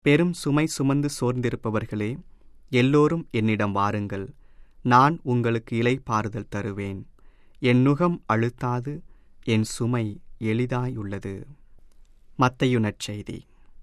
பெரும் சுமை சுமந்து சோர்ந்திருப்பவர்களே எல்லோரும் என்னிடம் வாருங்கள் நான் உங்களுக்கு இலைப்பாறுதல் தருவேன் என் நுகம் அழுத்தாது என் சுமை எளிதாயுள்ளது மத்தையு நற்செய்தி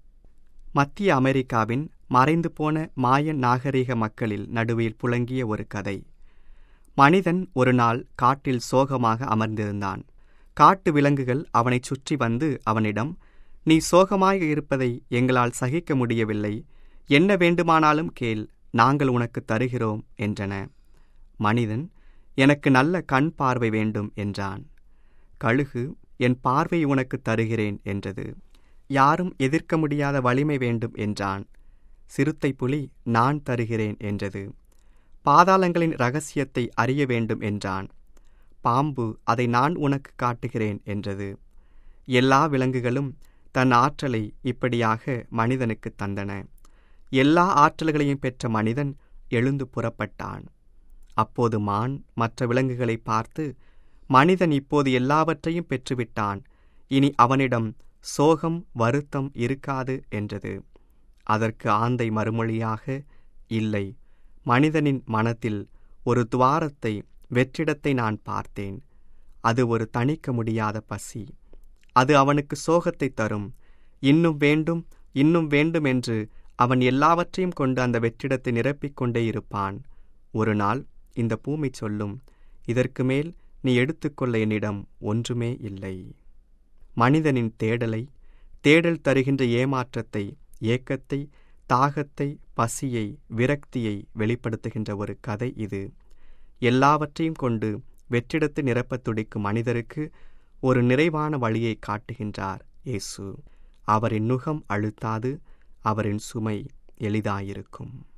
மத்திய அமெரிக்காவின் மறைந்து போன மாயன் நாகரிக மக்களில் நடுவில் புழங்கிய ஒரு கதை மனிதன் ஒரு நாள் காட்டில் சோகமாக அமர்ந்திருந்தான் காட்டு விலங்குகள் அவனைச் சுற்றி வந்து அவனிடம் நீ சோகமாக இருப்பதை எங்களால் சகிக்க முடியவில்லை என்ன வேண்டுமானாலும் கேள் நாங்கள் உனக்கு தருகிறோம் என்றன மனிதன் எனக்கு நல்ல கண் பார்வை வேண்டும் என்றான் கழுகு என் பார்வை உனக்கு தருகிறேன் என்றது யாரும் எதிர்க்க முடியாத வலிமை வேண்டும் என்றான் சிறுத்தை புலி நான் தருகிறேன் என்றது பாதாளங்களின் ரகசியத்தை அறிய வேண்டும் என்றான் பாம்பு அதை நான் உனக்கு காட்டுகிறேன் என்றது எல்லா விலங்குகளும் தன் ஆற்றலை இப்படியாக மனிதனுக்கு தந்தன எல்லா ஆற்றல்களையும் பெற்ற மனிதன் எழுந்து புறப்பட்டான் அப்போது மான் மற்ற விலங்குகளை பார்த்து மனிதன் இப்போது எல்லாவற்றையும் பெற்றுவிட்டான் இனி அவனிடம் சோகம் வருத்தம் இருக்காது என்றது அதற்கு ஆந்தை மறுமொழியாக இல்லை மனிதனின் மனத்தில் ஒரு துவாரத்தை வெற்றிடத்தை நான் பார்த்தேன் அது ஒரு தணிக்க முடியாத பசி அது அவனுக்கு சோகத்தை தரும் இன்னும் வேண்டும் இன்னும் வேண்டும் என்று அவன் எல்லாவற்றையும் கொண்டு அந்த வெற்றிடத்தை நிரப்பிக் கொண்டே இருப்பான் ஒரு நாள் இந்த பூமி சொல்லும் இதற்கு மேல் நீ எடுத்துக்கொள்ள என்னிடம் ஒன்றுமே இல்லை மனிதனின் தேடலை தேடல் தருகின்ற ஏமாற்றத்தை ஏக்கத்தை தாகத்தை பசியை விரக்தியை வெளிப்படுத்துகின்ற ஒரு கதை இது எல்லாவற்றையும் கொண்டு வெற்றிடத்தை நிரப்பத் துடிக்கும் மனிதருக்கு ஒரு நிறைவான வழியை காட்டுகின்றார் இயேசு அவரின் நுகம் அழுத்தாது அவரின் சுமை எளிதாயிருக்கும்